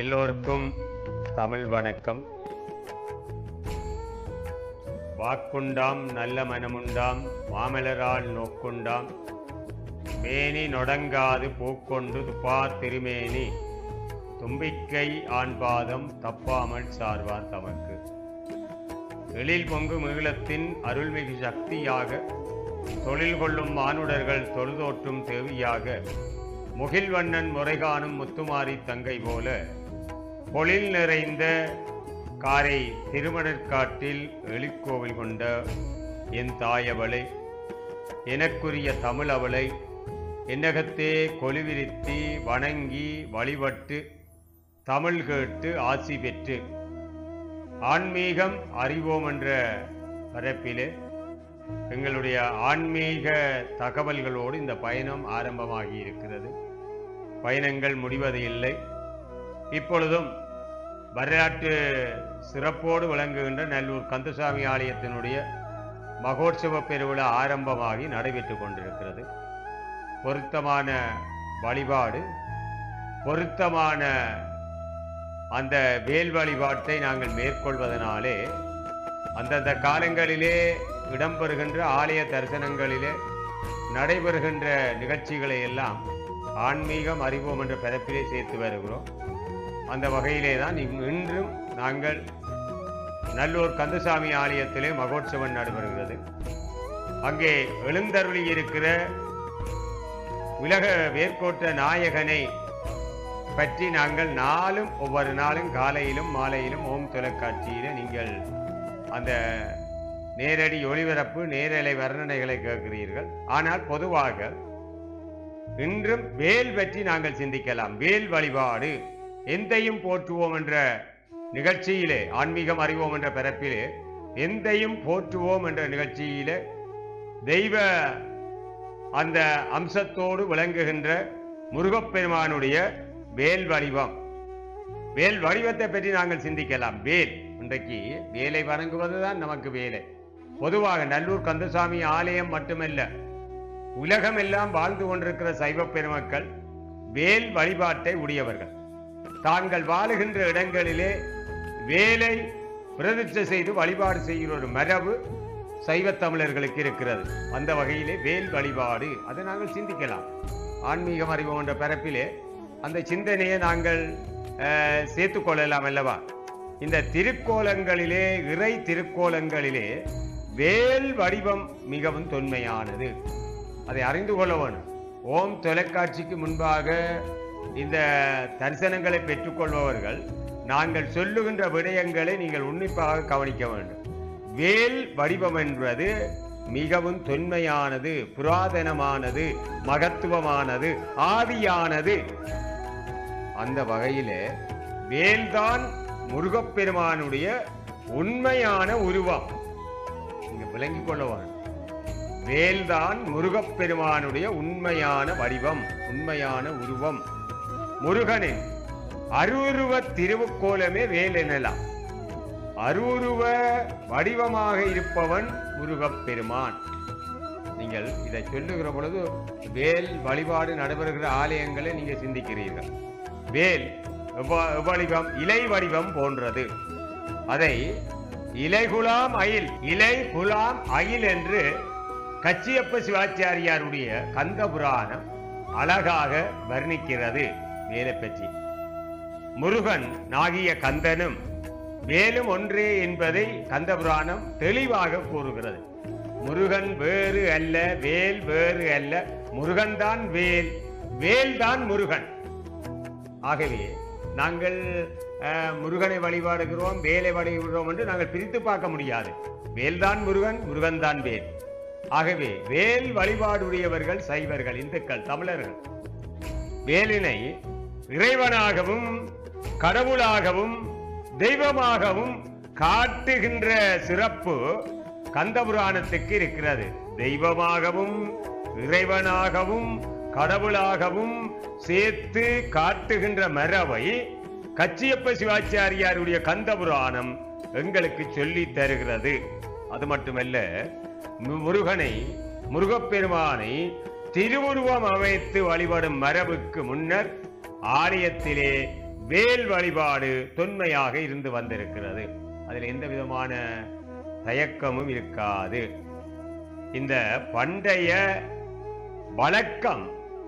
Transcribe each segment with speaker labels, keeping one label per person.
Speaker 1: எல்லோருக்கும் தமிழ் வணக்கம் வாக்குண்டாம் நல்ல மனமுண்டாம் மாமலரால் நோக்குண்டாம் மேனி நொடங்காது பூக்கொண்டு துப்பார் திருமேனி தும்பிக்கை ஆண்பாதம் தப்பாமல் சார்வார் தமக்கு எழில் பொங்கு மிகுளத்தின் அருள்மிகு சக்தியாக தொழில் கொள்ளும் மானுடர்கள் தொழுதோற்றும் தேவியாக முகில்வண்ணன் முறைகாணும் முத்துமாரி தங்கை போல பொழில் நிறைந்த காரை திருமணற்காட்டில் எழிற்கோவில் கொண்ட என் தாயவளை எனக்குரிய தமிழ் அவளை என்னகத்தே கொலுவிரித்தி வணங்கி வழிபட்டு தமிழ் கேட்டு ஆசி பெற்று ஆன்மீகம் அறிவோம் என்ற பரப்பிலே எங்களுடைய ஆன்மீக தகவல்களோடு இந்த பயணம் ஆரம்பமாகி இருக்கிறது பயணங்கள் முடிவது இல்லை இப்பொழுதும் வரலாற்று சிறப்போடு விளங்குகின்ற நல்லூர் கந்தசாமி ஆலயத்தினுடைய மகோற்சவ பெருவிழா ஆரம்பமாகி நடைபெற்று கொண்டிருக்கிறது பொருத்தமான வழிபாடு பொருத்தமான அந்த வேல் வழிபாட்டை நாங்கள் மேற்கொள்வதனாலே அந்தந்த காலங்களிலே இடம்பெறுகின்ற ஆலய தரிசனங்களிலே நடைபெறுகின்ற நிகழ்ச்சிகளை எல்லாம் ஆன்மீகம் அறிவோம் என்ற பரப்பிலே சேர்த்து வருகிறோம் அந்த வகையிலே தான் இம்- இன்றும் நாங்கள் நல்லூர் கந்தசாமி ஆலயத்திலே மகோற்சவம் நடைபெறுகிறது அங்கே எழுந்தருளி இருக்கிற உலக வேர்க்கோட்ட நாயகனை பற்றி நாங்கள் நாளும் ஒவ்வொரு நாளும் காலையிலும் மாலையிலும் ஓம் தொலைக்காட்சியில நீங்கள் அந்த நேரடி ஒளிபரப்பு நேரலை வர்ணனைகளை கேட்கிறீர்கள் ஆனால் பொதுவாக இன்றும் வேல் பற்றி நாங்கள் சிந்திக்கலாம் வேல் வழிபாடு எந்தையும் போற்றுவோம் என்ற நிகழ்ச்சியிலே ஆன்மீகம் அறிவோம் என்ற பிறப்பிலே எந்தையும் போற்றுவோம் என்ற நிகழ்ச்சியிலே தெய்வ அந்த அம்சத்தோடு விளங்குகின்ற முருகப்பெருமானுடைய வேல் வடிவம் வேல் வடிவத்தை பற்றி நாங்கள் சிந்திக்கலாம் வேல் இன்றைக்கு வேலை வணங்குவதுதான் நமக்கு வேலை பொதுவாக நல்லூர் கந்தசாமி ஆலயம் மட்டுமல்ல உலகம் எல்லாம் வாழ்ந்து கொண்டிருக்கிற சைவ பெருமக்கள் வேல் வழிபாட்டை உடையவர்கள் தாங்கள் வாழுகின்ற இடங்களிலே வேலை பிரதிஷ்டை செய்து வழிபாடு செய்கிற ஒரு மரபு சைவ தமிழர்களுக்கு இருக்கிறது அந்த வகையிலே வேல் வழிபாடு அதை நாங்கள் சிந்திக்கலாம் ஆன்மீகம் அறிவோம் என்ற பரப்பிலே அந்த சிந்தனையை நாங்கள் அஹ், சேர்த்துக் கொள்ளலாம் அல்லவா இந்த திருக்கோலங்களிலே இறை திருக்கோலங்களிலே வேல் வடிவம் மிகவும் தொன்மையானது அதை அறிந்து கொள்ள வேணும் ஓம் தொலைக்காட்சிக்கு முன்பாக இந்த தரிசனங்களை பெற்றுக்கொள்பவர்கள் நாங்கள் சொல்லுகின்ற விடயங்களை நீங்கள் உன்னிப்பாக கவனிக்க வேண்டும் வேல் வடிவம் என்பது மிகவும் தொன்மையானது புராதனமானது மகத்துவமானது ஆதியானது அந்த வகையிலே வேல்தான் முருகப்பெருமானுடைய உண்மையான உருவம் நீங்க விளங்கிக் கொள்ள வேண்டும் வேல்தான் முருகப்பெருமானுடைய உண்மையான வடிவம் உண்மையான உருவம் முருகனின் அருவுருவ திருவுக்கோலமே வேல் எனலாம் அருவுருவ வடிவமாக இருப்பவன் முருகப்பெருமான் நீங்கள் இதை சொல்லுகிற பொழுது வேல் வழிபாடு நடைபெறுகிற ஆலயங்களை நீங்க சிந்திக்கிறீர்கள் வேல் எவ்வ- எவ்வடிவம் இலை வடிவம் போன்றது அதை இலைகுலாம் அயில் இலை குலாம் அயில் என்று கச்சியப்ப சிவாச்சாரியாருடைய கந்த புராணம் அழகாக வர்ணிக்கிறது வேலை பற்றி முருகன் நாகிய கந்தனும் வேலும் ஒன்றே என்பதை கந்த புராணம் தெளிவாக கூறுகிறது முருகன் வேறு அல்ல வேல் வேறு அல்ல முருகன் தான் வேல் வேல் தான் முருகன் ஆகவே நாங்கள் அஹ், முருகனை வழிபாடுகிறோம் வேலை வழிபடுகிறோம் என்று நாங்கள் பிரித்து பார்க்க முடியாது வேல்தான் முருகன் முருகன் தான் வேல் ஆகவே வேல் வழிபாடுடையவர்கள் சைவர்கள் இந்துக்கள் தமிழர்கள் வேலினை இறைவனாகவும் கடவுளாகவும் தெய்வமாகவும் காட்டுகின்ற சிறப்பு கந்தபுராணத்துக்கு இருக்கிறது தெய்வமாகவும் இறைவனாகவும் கடவுளாகவும் சேர்த்து காட்டுகின்ற மரபை கச்சியப்ப சிவாச்சாரியாருடைய கந்தபுராணம் எங்களுக்கு சொல்லி தருகிறது அது மட்டுமல்ல மு- முருகனை முருகப்பெருமானை திருவுருவம் அமைத்து வழிபடும் மரபுக்கு முன்னர் ஆலயத்திலே வேல் வழிபாடு தொன்மையாக இருந்து வந்திருக்கிறது அதில் எந்த விதமான தயக்கமும் இருக்காது இந்த பண்டைய வழக்கம்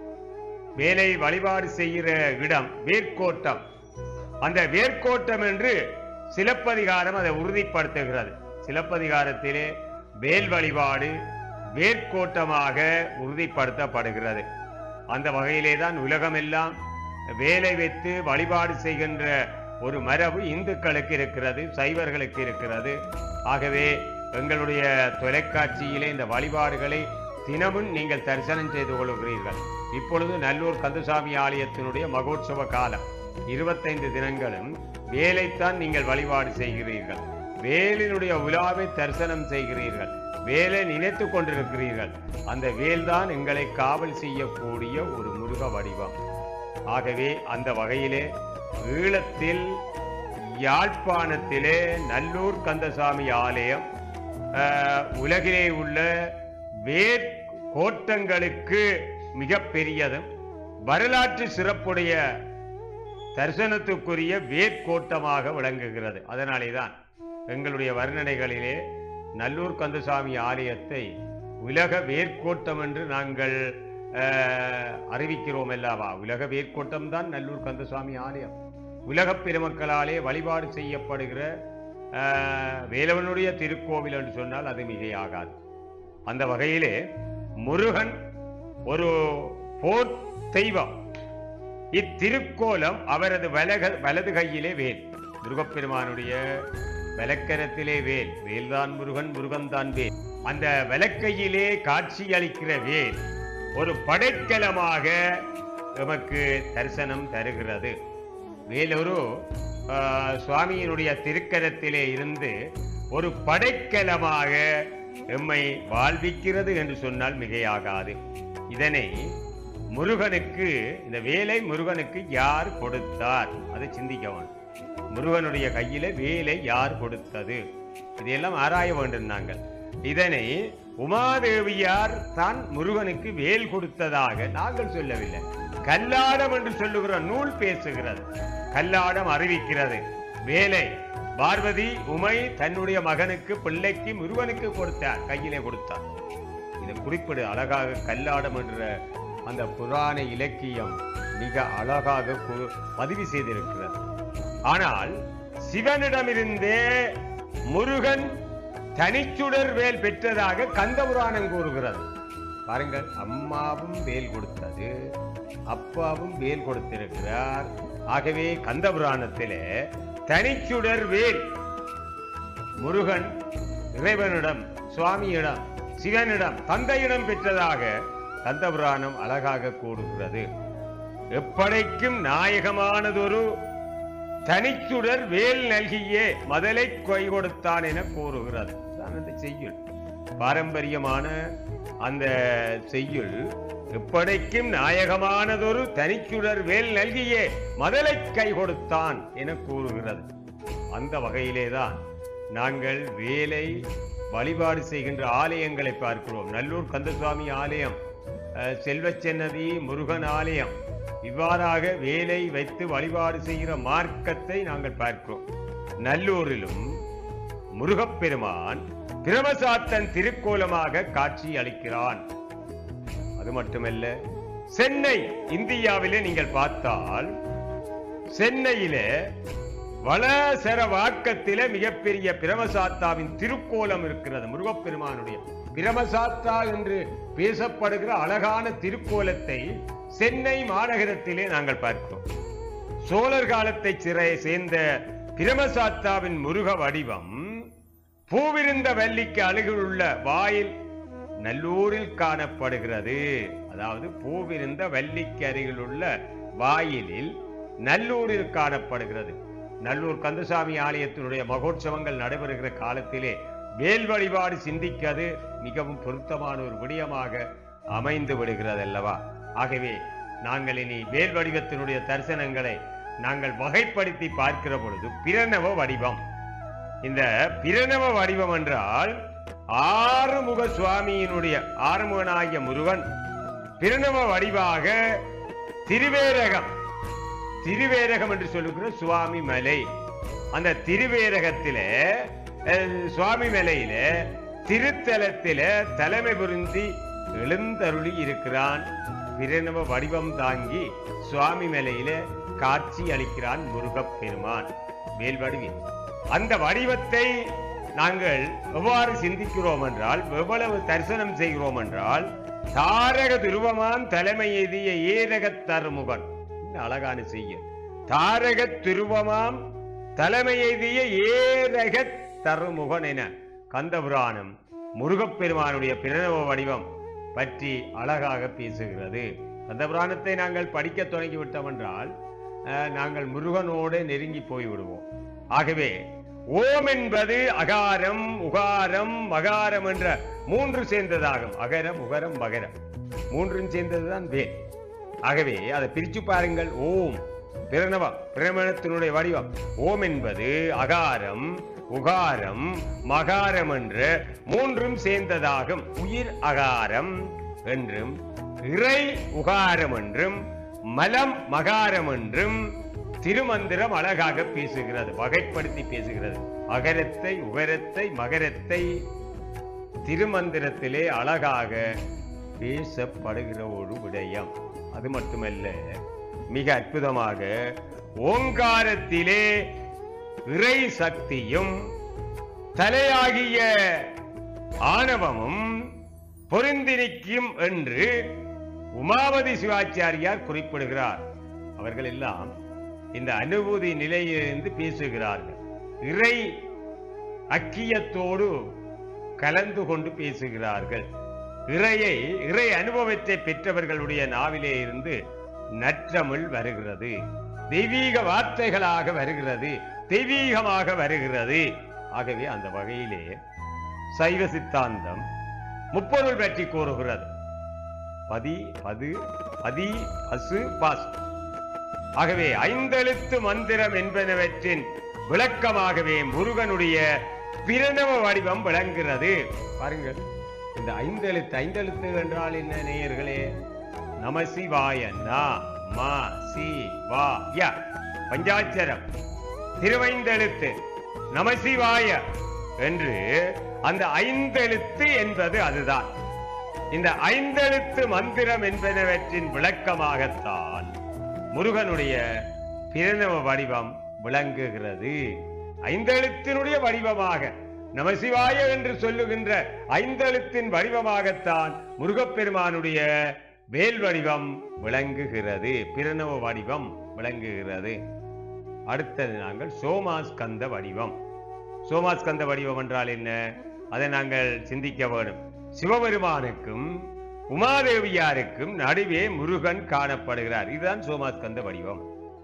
Speaker 1: வேலை வழிபாடு செய்கிற இடம் வேர்க்கோட்டம் அந்த வேர்க்கோட்டம் என்று சிலப்பதிகாரம் அதை உறுதிப்படுத்துகிறது சிலப்பதிகாரத்திலே வேல் வழிபாடு வேர்க்கோட்டமாக உறுதிப்படுத்தப்படுகிறது அந்த வகையிலே தான் உலகமெல்லாம் வேலை வைத்து வழிபாடு செய்கின்ற ஒரு மரபு இந்துக்களுக்கு இருக்கிறது சைவர்களுக்கு இருக்கிறது ஆகவே எங்களுடைய தொலைக்காட்சியிலே இந்த வழிபாடுகளை தினமும் நீங்கள் தரிசனம் செய்து கொள்கிறீர்கள் இப்பொழுது நல்லூர் கந்தசாமி ஆலயத்தினுடைய மகோற்சவ காலம் இருபத்தைந்து தினங்களும் வேலைத்தான் நீங்கள் வழிபாடு செய்கிறீர்கள் வேலினுடைய உலாவை தரிசனம் செய்கிறீர்கள் வேலை நினைத்து கொண்டிருக்கிறீர்கள் அந்த வேல்தான் எங்களை காவல் செய்யக்கூடிய ஒரு முருக வடிவம் ஆகவே அந்த வகையிலே ஈழத்தில் யாழ்ப்பாணத்திலே நல்லூர் கந்தசாமி ஆலயம் ஆஹ், உலகிலே உள்ள வேர் கோட்டங்களுக்கு மிக பெரியதும் வரலாற்று சிறப்புடைய தரிசனத்துக்குரிய வேர்க்கோட்டமாக விளங்குகிறது அதனாலே தான் எங்களுடைய வர்ணனைகளிலே நல்லூர் கந்தசாமி ஆலயத்தை உலக வேர்க்கோட்டம் என்று நாங்கள் ஆஹ், அறிவிக்கிறோம் அல்லவா உலக வேர்க்கோட்டம் தான் நல்லூர் கந்தசாமி ஆலயம் உலகப் பெருமக்களாலே வழிபாடு செய்யப்படுகிற ஆஹ், வேலவனுடைய திருக்கோவில் என்று சொன்னால் அது மிகையாகாது அந்த வகையிலே முருகன் ஒரு போர் தெய்வம் இத்திருக்கோலம் அவரது வலக வலது கையிலே வேல் முருகப்பெருமானுடைய வலக்கரத்திலே வேல் வேல்தான் முருகன் முருகன் தான் வேல் அந்த வலக்கையிலே காட்சி அளிக்கிற வேல் ஒரு படைக்கலமாக எமக்கு தரிசனம் தருகிறது வேலொரு ஆஹ், சுவாமியினுடைய திருக்கரத்திலே இருந்து ஒரு படைக்கலமாக எம்மை வாழ்விக்கிறது என்று சொன்னால் மிகையாகாது இதனை முருகனுக்கு இந்த வேலை முருகனுக்கு யார் கொடுத்தார் அதை சிந்திக்கவும் முருகனுடைய கையில வேலை யார் கொடுத்தது இதையெல்லாம் ஆராய வேண்டும் நாங்கள் இதனை உமாதேவியார் தான் முருகனுக்கு வேல் கொடுத்ததாக நாங்கள் சொல்லவில்லை கல்லாடம் என்று சொல்லுகிற நூல் பேசுகிறது கல்லாடம் அறிவிக்கிறது வேலை பார்வதி உமை தன்னுடைய மகனுக்கு பிள்ளைக்கு முருகனுக்கு கொடுத்தார் கையிலே கொடுத்தார் இதை குறிப்பிடு அழகாக கல்லாடம் என்ற அந்த புராண இலக்கியம் மிக அழகாக கு- பதிவு செய்திருக்கிறது ஆனால் சிவனிடமிருந்தே முருகன் தனிச்சுடர் வேல் பெற்றதாக கந்த புராணம் கூறுகிறது பாருங்கள் அம்மாவும் வேல் கொடுத்தது அப்பாவும் வேல் கொடுத்திருக்கிறார் ஆகவே கந்த புராணத்திலே தனிச்சுடர் வேல் முருகன் இறைவனிடம் சுவாமியிடம் சிவனிடம் தந்தையிடம் பெற்றதாக கந்தபுராணம் அழகாக கூறுகிறது எப்படைக்கும் நாயகமானதொரு தனிச்சுடர் வேல் நல்கியே மதலை கொய் கொடுத்தான் என கூறுகிறது தான் அந்த செய்யுள் பாரம்பரியமான அந்த செய்யுள் எப்படைக்கும் நாயகமானதொரு தனிச்சுடர் வேல் நல்கியே மதலை கை கொடுத்தான் என கூறுகிறது அந்த வகையிலேதான் நாங்கள் வேலை வழிபாடு செய்கின்ற ஆலயங்களை பார்க்கிறோம் நல்லூர் கந்தசுவாமி ஆலயம் அஹ், செல்வச்சன்னதி முருகன் ஆலயம் இவ்வாறாக வேலை வைத்து வழிபாடு செய்கிற மார்க்கத்தை நாங்கள் பார்க்கிறோம் நல்லூரிலும் முருகப்பெருமான் பிரமசாத்தன் திருக்கோலமாக காட்சி அளிக்கிறான் அது மட்டுமல்ல சென்னை இந்தியாவிலே நீங்கள் பார்த்தால் சென்னையிலே வளசர வாக்கத்திலே மிகப்பெரிய பிரமசாத்தாவின் திருக்கோலம் இருக்கிறது முருகப்பெருமானுடைய பிரமசாத்தா என்று பேசப்படுகிற அழகான திருக்கோலத்தை சென்னை மாநகரத்திலே நாங்கள் பார்க்கிறோம் சோழர் காலத்தை சிறை சேர்ந்த பிரமசாத்தாவின் முருக வடிவம் பூவிருந்த வள்ளிக்கு அருகிலுள்ள வாயில் நல்லூரில் காணப்படுகிறது அதாவது பூவிருந்த வள்ளிக்கு அருகிலுள்ள வாயிலில் நல்லூரில் காணப்படுகிறது நல்லூர் கந்தசாமி ஆலயத்தினுடைய மகோற்சவங்கள் நடைபெறுகிற காலத்திலே வேல் வழிபாடு சிந்திக்கது மிகவும் பொருத்தமான ஒரு விடயமாக அமைந்து விடுகிறது அல்லவா ஆகவே நாங்கள் இனி வேல் வடிவத்தினுடைய தரிசனங்களை நாங்கள் வகைப்படுத்தி பார்க்கிற பொழுது பிரணவ வடிவம் இந்த பிரணவ வடிவம் என்றால் ஆறுமுக சுவாமியினுடைய ஆறுமுகனாகிய முருகன் பிரணவ வடிவாக திருவேரகம் திருவேரகம் என்று சொல்லுகிற சுவாமி மலை அந்த திருவேரகத்தில அஹ், சுவாமி மலையில திருத்தலத்தில தலைமை புரிந்தி எழுந்தருளி இருக்கிறான் பிரணவ வடிவம் தாங்கி சுவாமி மலையில காட்சி அளிக்கிறான் முருகப் பெருமான் மேல் வடிவில் அந்த வடிவத்தை நாங்கள் எவ்வாறு சிந்திக்கிறோம் என்றால் எவ்வளவு தரிசனம் செய்கிறோம் என்றால் தாரக துருவமான் தலைமை எதிய ஏரக தருமுகன் என்ன அழகான செய்ய தாரக துருவமாம் தலைமை எதிய ஏரக தருமுகன் என கந்தபுராணம் முருகப்பெருமானுடைய பிரணவ வடிவம் பற்றி அழகாக பேசுகிறது கந்தபுராணத்தை நாங்கள் படிக்க தொடங்கி விட்டோம் என்றால் அஹ், நாங்கள் முருகனோடு நெருங்கி போய் விடுவோம் ஆகவே ஓம் என்பது அகாரம் உகாரம் மகாரம் என்ற மூன்று சேர்ந்ததாகும் அகரம் உகரம் மகரம் மூன்றும் சேர்ந்ததுதான் வேல் ஆகவே அதை பிரிச்சு பாருங்கள் ஓம் பிரணவம் பிரணவத்தினுடைய வடிவம் ஓம் என்பது அகாரம் உகாரம் மகாரம் என்று மூன்றும் சேர்ந்ததாகும் உயிர் அகாரம் என்றும் இறை உகாரம் என்றும் மலம் மகாரம் என்றும் திருமந்திரம் அழகாக பேசுகிறது வகைப்படுத்தி பேசுகிறது அகரத்தை உகரத்தை மகரத்தை திருமந்திரத்திலே அழகாக பேசப்படுகிற ஒரு விடயம் அது மட்டுமல்ல மிக அற்புதமாக ஓங்காரத்திலே இறை சக்தியும் தலையாகிய ஆணவமும் பொருந்தி நிற்கும் என்று உமாவதி சிவாச்சாரியார் குறிப்பிடுகிறார் அவர்கள் எல்லாம் இந்த அனுபூதி நிலையிலிருந்து பேசுகிறார்கள் இறை அக்கியத்தோடு கலந்து கொண்டு பேசுகிறார்கள் இறையை இறை அனுபவத்தை பெற்றவர்களுடைய நாவிலே இருந்து நற்றமிழ் வருகிறது தெய்வீக வார்த்தைகளாக வருகிறது தெய்வீகமாக வருகிறது ஆகவே அந்த வகையிலே சைவ சித்தாந்தம் முப்பொருள் பற்றி கூறுகிறது பதி பது பதி பசு பாஸ் ஆகவே ஐந்தெழுத்து மந்திரம் என்பனவற்றின் விளக்கமாகவே முருகனுடைய பிரணவ வடிவம் விளங்குகிறது பாருங்கள் இந்த ஐந்தெழுத்து ஐந்தெழுத்து என்றால் என்ன நேயர்களே நம சிவாய நா மா சி வா ய பஞ்சாட்சரம் திருவைந்தெழுத்து நம சிவாய என்று அந்த ஐந்தெழுத்து என்பது அதுதான் இந்த ஐந்தெழுத்து மந்திரம் என்பனவற்றின் விளக்கமாகத்தான் முருகனுடைய பிரணவ வடிவம் விளங்குகிறது ஐந்தெழுத்தினுடைய வடிவமாக நமசிவாய என்று சொல்லுகின்ற ஐந்தெழுத்தின் வடிவமாகத்தான் முருகப்பெருமானுடைய வேல் வடிவம் விளங்குகிறது பிரணவ வடிவம் விளங்குகிறது அடுத்தது நாங்கள் சோமாஸ்கந்த வடிவம் சோமாஸ்கந்த வடிவம் என்றால் என்ன அதை நாங்கள் சிந்திக்க வேண்டும் சிவபெருமானுக்கும் உமாதேவியாருக்கும் நடுவே முருகன் காணப்படுகிறார் இதுதான் சோமாஸ்கந்த வடிவம்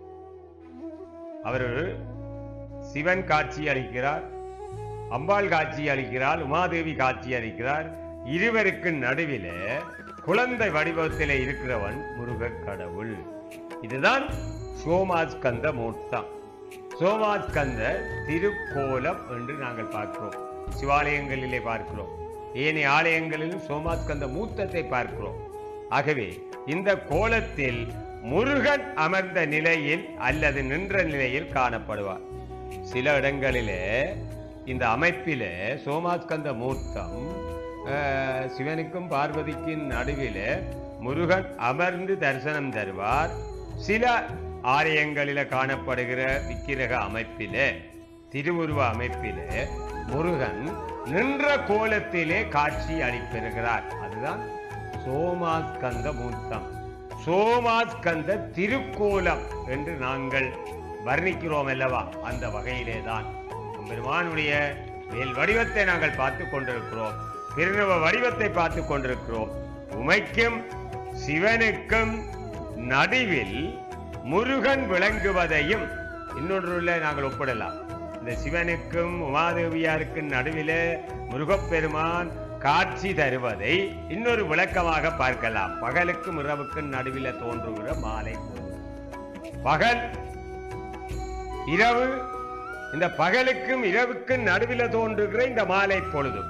Speaker 1: அவர் சிவன் காட்சி அளிக்கிறார் அம்பாள் காட்சி அளிக்கிறார் உமாதேவி காட்சி அளிக்கிறார் இருவருக்கு நடுவிலே குழந்தை வடிவத்திலே இருக்கிறவன் முருகக் கடவுள் இதுதான் சோமாஸ்கந்த மூர்த்தம் சோமாஸ்கந்த திருக்கோலம் என்று நாங்கள் பார்க்கிறோம் சிவாலயங்களிலே பார்க்கிறோம் ஏனைய ஆலயங்களிலும் சோமாஸ்கந்த மூர்த்தத்தை பார்க்கிறோம் ஆகவே இந்த கோலத்தில் முருகன் அமர்ந்த நிலையில் அல்லது நின்ற நிலையில் காணப்படுவார் சில இடங்களிலே இந்த அமைப்பிலே சோமாஸ்கந்த மூர்த்தம் அஹ், சிவனுக்கும் பார்வதிக்கும் நடுவிலே முருகன் அமர்ந்து தரிசனம் தருவார் சில ஆலயங்களில காணப்படுகிற விக்கிரக அமைப்பிலே திருவுருவ அமைப்பிலே முருகன் நின்ற கோலத்திலே காட்சி அளிப்பெறுகிறார் அதுதான் சோமாஸ்கந்த மூர்த்தம் சோமாஸ்கந்த திருக்கோலம் என்று நாங்கள் வர்ணிக்கிறோம் அல்லவா அந்த வகையிலே தான் பெருமானுடைய வேல் வடிவத்தை நாங்கள் பார்த்து கொண்டிருக்கிறோம் பிரணவ வடிவத்தை பார்த்து கொண்டிருக்கிறோம் உமைக்கும் சிவனுக்கும் நடுவில் முருகன் விளங்குவதையும் இன்னொன்றுல நாங்கள் ஒப்பிடலாம் இந்த சிவனுக்கும் உமாதேவியாருக்கும் நடுவிலே முருகப்பெருமான் காட்சி தருவதை இன்னொரு விளக்கமாக பார்க்கலாம் பகலுக்கும் இரவுக்கும் நடுவில தோன்றுகிற மாலை பொழுது பகல் இரவு இந்த பகலுக்கும் இரவுக்கும் நடுவில தோன்றுகிற இந்த மாலை பொழுது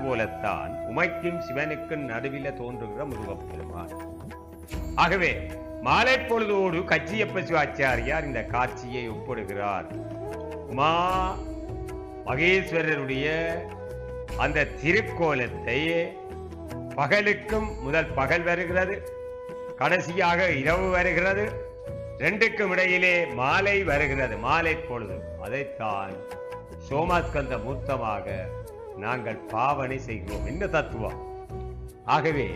Speaker 1: அதுபோலத்தான் உமைக்கும் சிவனுக்கும் நடுவில தோன்றுகிற முருகப்பெருமான் ஆகவே மாலை பொழுதோடு கச்சியப்ப சிவாச்சாரியார் இந்த காட்சியை ஒப்பிடுகிறார் உமா மகேஸ்வரருடைய அந்த திருக்கோலத்தை பகலுக்கும் முதல் பகல் வருகிறது கடைசியாக இரவு வருகிறது ரெண்டுக்கும் இடையிலே மாலை வருகிறது மாலை பொழுது அதைத்தான் சோமாஸ்கந்த மூர்த்தமாக நாங்கள் பாவனை செய்கிறோம் இந்த தத்துவம் ஆகவே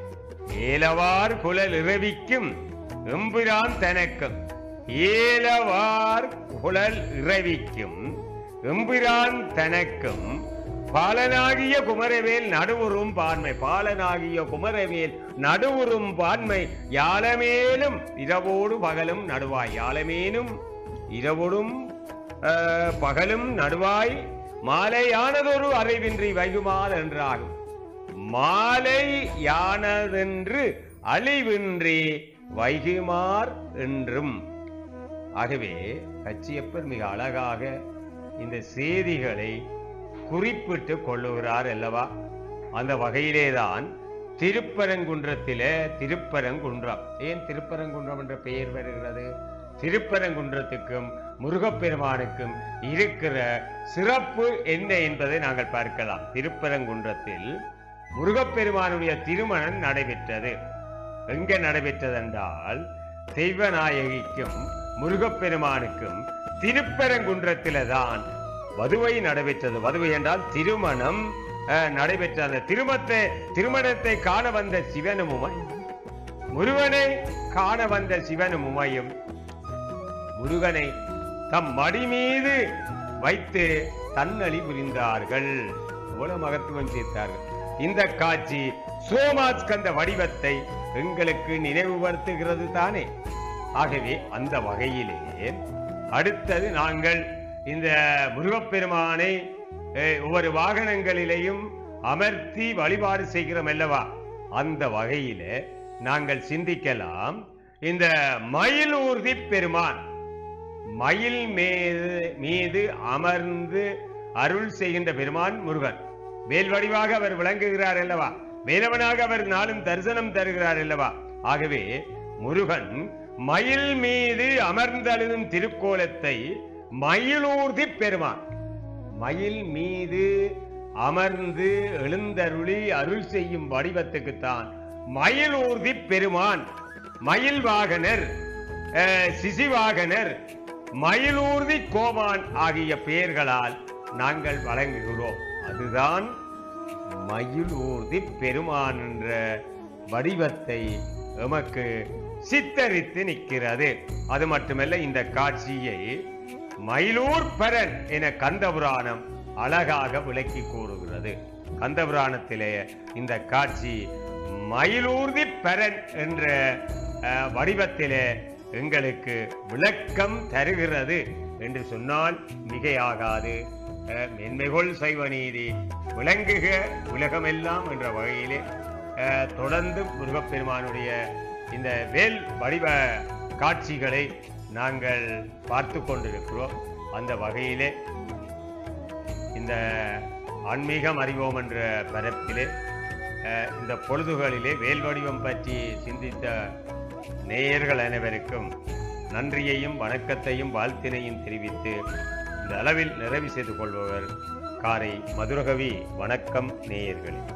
Speaker 1: ஏலவார் குழல் இரவிக்கும் எம்பிரான் தனக்கும் ஏலவார் குழல் இரவிக்கும் எம்பிரான் தனக்கும் பாலனாகிய குமரவேல் நடுவுறும் பான்மை பாலனாகிய குமரவேல் நடுவுறும் பான்மை யாழமேலும் இரவோடு பகலும் நடுவாய் யாழமேனும் இரவோடும் அஹ், பகலும் நடுவாய் மாலையானதொரு அறிவின்றி வைகுமால் என்றாகும் மாலை யானதென்று அழிவின்றி வைகுமார் என்றும் ஆகவே கச்சியப்பர் மிக அழகாக இந்த செய்திகளை குறிப்பிட்டு கொள்ளுகிறார் அல்லவா அந்த வகையிலேதான் திருப்பரங்குன்றத்திலே திருப்பரங்குன்றம் ஏன் திருப்பரங்குன்றம் என்ற பெயர் வருகிறது திருப்பரங்குன்றத்துக்கும் முருகப்பெருமானுக்கும் இருக்கிற சிறப்பு என்ன என்பதை நாங்கள் பார்க்கலாம் திருப்பரங்குன்றத்தில் முருகப்பெருமானுடைய திருமணம் நடைபெற்றது எங்க நடைபெற்றது என்றால் தெய்வநாயகிக்கும் முருகப்பெருமானுக்கும் திருப்பரங்குன்றத்தில தான் வதுவை நடைபெற்றது வதுவை என்றால் திருமணம் அஹ், நடைபெற்ற அந்த திருமத்தை திருமணத்தை காண வந்த சிவனும் உமை முருகனை காண வந்த சிவனும் உமையும் முருகனை தம் மடி மீது வைத்து தன்னழி புரிந்தார்கள் எவ்வளவு மகத்துவம் சேர்த்தார்கள் இந்த காட்சி சோமாஸ்கந்த வடிவத்தை எங்களுக்கு நினைவுபடுத்துகிறது தானே ஆகவே அந்த வகையிலே அடுத்தது நாங்கள் இந்த முருகப்பெருமானை அஹ், ஒவ்வொரு வாகனங்களிலேயும் அமர்த்தி வழிபாடு செய்கிறோம் அல்லவா அந்த வகையிலே நாங்கள் சிந்திக்கலாம் இந்த மயிலூர்தி பெருமான் மயில் மீது மீது அமர்ந்து அருள் செய்கின்ற பெருமான் முருகன் வேல் வடிவாக அவர் விளங்குகிறார் அல்லவா வேலவனாக அவர் நாளும் தரிசனம் தருகிறார் அல்லவா ஆகவே முருகன் மயில் மீது அமர்ந்தழுதும் திருக்கோலத்தை மயிலூர்தி பெருமான் மயில் மீது அமர்ந்து எழுந்தருளி அருள் செய்யும் வடிவத்துக்குத்தான் மயிலூர்தி பெருமான் மயில் வாகனர் அஹ், சிசிவாகனர் மயிலூர்தி கோமான் ஆகிய பெயர்களால் நாங்கள் வழங்குகிறோம் அதுதான் மயிலூர்தி பெருமான் என்ற வடிவத்தை எமக்கு சித்தரித்து நிற்கிறது அது மட்டுமல்ல இந்த காட்சியை மயிலூர் பரன் என கந்தபுராணம் அழகாக விளக்கி கூறுகிறது கந்தபுராணத்திலே இந்த காட்சி மயிலூர்தி பரன் என்ற அஹ், வடிவத்திலே எங்களுக்கு விளக்கம் தருகிறது என்று சொன்னால் மிகையாகாது அஹ், மென்மைகொள் சைவ நீதி விளங்குக உலகமெல்லாம் என்ற வகையிலே அஹ், தொடர்ந்து முருகப்பெருமானுடைய இந்த வேல் வடிவ காட்சிகளை நாங்கள் பார்த்து கொண்டிருக்கிறோம் அந்த வகையிலே இந்த ஆன்மீகம் அறிவோம் என்ற பரப்பிலே அஹ், இந்த பொழுதுகளிலே வேல் வடிவம் பற்றி சிந்தித்த நேயர்கள் அனைவருக்கும் நன்றியையும் வணக்கத்தையும் வாழ்த்தினையும் தெரிவித்து இந்த அளவில் நிறைவு செய்து கொள்பவர் காரை மதுரகவி வணக்கம் நேயர்களே